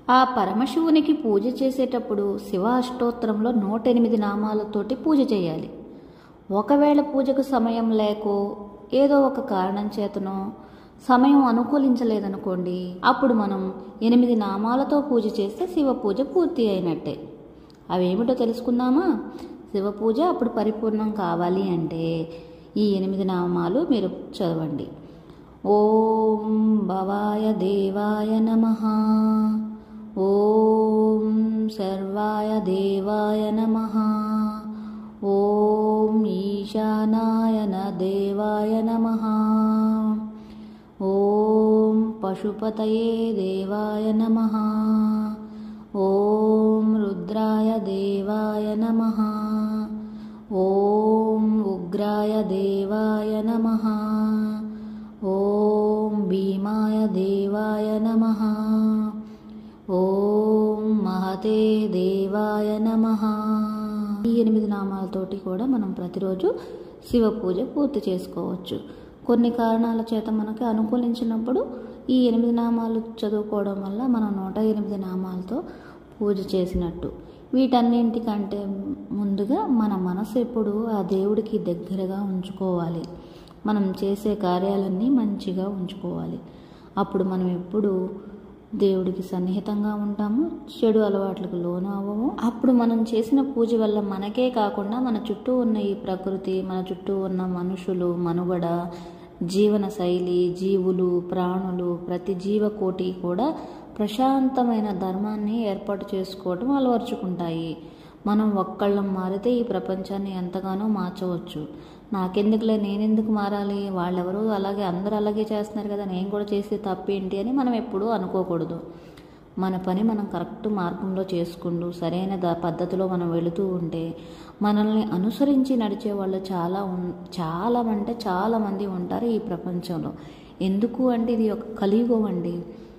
ఆ పరమశివునికి పూజ చేసేటప్పుడు శివ అష్టోత్తరంలో నూట ఎనిమిది నామాలతోటి పూజ చేయాలి ఒకవేళ పూజకు సమయం లేకో ఏదో ఒక కారణం చేతనో సమయం అనుకూలించలేదనుకోండి అప్పుడు మనం ఎనిమిది నామాలతో పూజ చేస్తే శివ పూజ పూర్తి అయినట్టే అవేమిటో తెలుసుకుందామా శివ పూజ అప్పుడు పరిపూర్ణం కావాలి అంటే ఈ ఎనిమిది నామాలు మీరు చదవండి ఓం భవాయ దేవాయ నమ ఓం సర్వాయ దేవాయ నమ ఓం ఈశానాయన దేవాయ నమ ఓం పశుపతయే దేవాయ నమ ఓం రుద్రాయ దేవాయ నమ ఓం ఉగ్రాయ దేవాయ నమ ఓం భీమాయ దేవాయ నమ ఓం మహతే దేవాయ నమ ఈ ఎనిమిది నామాలతోటి కూడా మనం ప్రతిరోజు శివ పూజ పూర్తి చేసుకోవచ్చు కొన్ని కారణాల చేత మనకి అనుకూలించినప్పుడు ఈ ఎనిమిది నామాలు చదువుకోవడం వల్ల మనం నూట ఎనిమిది నామాలతో పూజ చేసినట్టు వీటన్నింటికంటే ముందుగా మన మనసు ఎప్పుడు ఆ దేవుడికి దగ్గరగా ఉంచుకోవాలి మనం చేసే కార్యాలన్నీ మంచిగా ఉంచుకోవాలి అప్పుడు మనం ఎప్పుడు దేవుడికి సన్నిహితంగా ఉంటాము చెడు అలవాట్లకు లోను అవ్వము అప్పుడు మనం చేసిన పూజ వల్ల మనకే కాకుండా మన చుట్టూ ఉన్న ఈ ప్రకృతి మన చుట్టూ ఉన్న మనుషులు మనుగడ జీవన శైలి జీవులు ప్రాణులు ప్రతి జీవకోటి కూడా ప్రశాంతమైన ధర్మాన్ని ఏర్పాటు చేసుకోవడం అలవర్చుకుంటాయి మనం ఒక్కళ్ళం మారితే ఈ ప్రపంచాన్ని ఎంతగానో మార్చవచ్చు నాకెందుకులే నేనెందుకు మారాలి వాళ్ళెవరూ అలాగే అందరూ అలాగే చేస్తున్నారు కదా నేను కూడా చేసే తప్పేంటి అని మనం ఎప్పుడూ అనుకోకూడదు మన పని మనం కరెక్ట్ మార్గంలో చేసుకుంటూ సరైన ద పద్ధతిలో మనం వెళుతూ ఉంటే మనల్ని అనుసరించి నడిచే వాళ్ళు చాలా ఉన్ చాలా అంటే చాలామంది ఉంటారు ఈ ప్రపంచంలో ఎందుకు అంటే ఇది ఒక కలియుగం అండి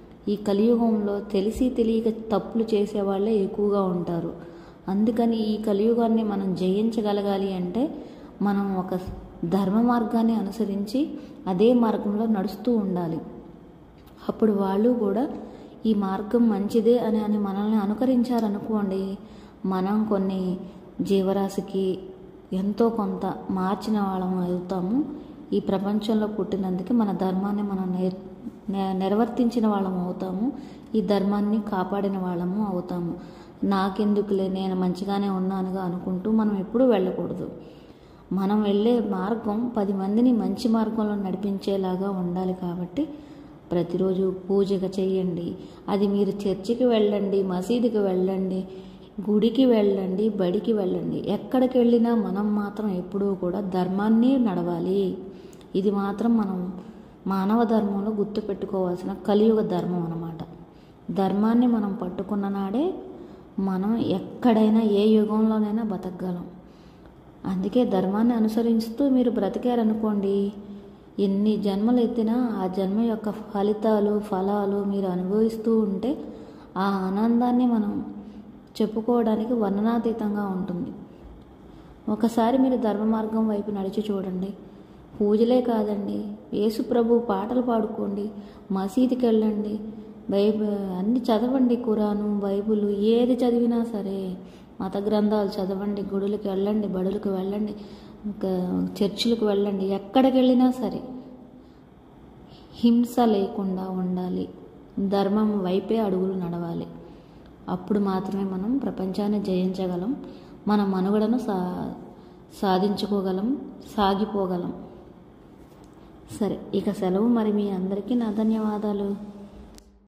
ఈ కలియుగంలో తెలిసి తెలియక తప్పులు చేసే వాళ్ళే ఎక్కువగా ఉంటారు అందుకని ఈ కలియుగాన్ని మనం జయించగలగాలి అంటే మనం ఒక ధర్మ మార్గాన్ని అనుసరించి అదే మార్గంలో నడుస్తూ ఉండాలి అప్పుడు వాళ్ళు కూడా ఈ మార్గం మంచిదే అని అని మనల్ని అనుకరించారనుకోండి మనం కొన్ని జీవరాశికి ఎంతో కొంత మార్చిన వాళ్ళం అవుతాము ఈ ప్రపంచంలో పుట్టినందుకు మన ధర్మాన్ని మనం నేర్ నె- నిర్వర్తించిన వాళ్ళం అవుతాము ఈ ధర్మాన్ని కాపాడిన వాళ్ళము అవుతాము నాకెందుకులే నేను మంచిగానే ఉన్నానుగా అనుకుంటూ మనం ఎప్పుడూ వెళ్ళకూడదు మనం వెళ్ళే మార్గం పది మందిని మంచి మార్గంలో నడిపించేలాగా ఉండాలి కాబట్టి ప్రతిరోజు పూజగా చేయండి అది మీరు చర్చికి వెళ్ళండి మసీదుకి వెళ్ళండి గుడికి వెళ్ళండి బడికి వెళ్ళండి ఎక్కడికి వెళ్ళినా మనం మాత్రం ఎప్పుడూ కూడా ధర్మాన్ని నడవాలి ఇది మాత్రం మనం మానవ ధర్మంలో గుర్తుపెట్టుకోవాల్సిన కలియుగ ధర్మం అన్నమాట ధర్మాన్ని మనం పట్టుకున్న నాడే మనం ఎక్కడైనా ఏ యుగంలోనైనా బతకగలం అందుకే ధర్మాన్ని అనుసరిస్తూ మీరు బ్రతికారనుకోండి ఎన్ని జన్మలు ఎత్తినా ఆ జన్మ యొక్క ఫలితాలు ఫలాలు మీరు అనుభవిస్తూ ఉంటే ఆ ఆనందాన్ని మనం చెప్పుకోవడానికి వర్ణనాతీతంగా ఉంటుంది ఒకసారి మీరు ధర్మ మార్గం వైపు నడిచి చూడండి పూజలే కాదండి యేసు ప్రభు పాటలు పాడుకోండి మసీదుకి వెళ్ళండి బైబిల్ అన్ని చదవండి ఖురాను బైబిల్ ఏది చదివినా సరే మత గ్రంథాలు చదవండి గుడులకు వెళ్ళండి బడులకు వెళ్ళండి ఇంకా చర్చిలకు వెళ్ళండి ఎక్కడికి వెళ్ళినా సరే హింస లేకుండా ఉండాలి ధర్మం వైపే అడుగులు నడవాలి అప్పుడు మాత్రమే మనం ప్రపంచాన్ని జయించగలం మన మనుగడను సా సాధించుకోగలం సాగిపోగలం సరే ఇక సెలవు మరి మీ అందరికీ నా ధన్యవాదాలు